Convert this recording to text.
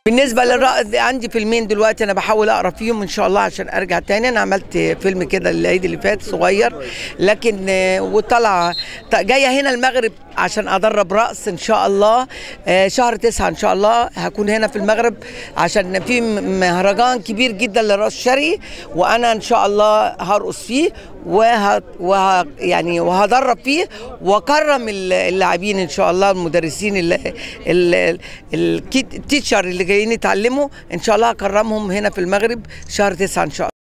بالنسبه للرقص عندي فيلمين دلوقتي انا بحاول اقرا فيهم ان شاء الله عشان ارجع تاني انا عملت فيلم كده العيد اللي فات صغير لكن آه، وطلع ط- جايه هنا المغرب عشان ادرب رقص ان شاء الله آه، شهر تسعة ان شاء الله هكون هنا في المغرب عشان في م- مهرجان كبير جدا للرقص الشرقي وانا ان شاء الله هرقص فيه وه... وه... يعني وهدرب فيه واكرم ال- اللاعبين ان شاء الله المدرسين ال... ال... ال... التيتشر اللي جايين يتعلموا ان شاء الله هكرمهم هنا في المغرب شهر تسعة ان شاء الله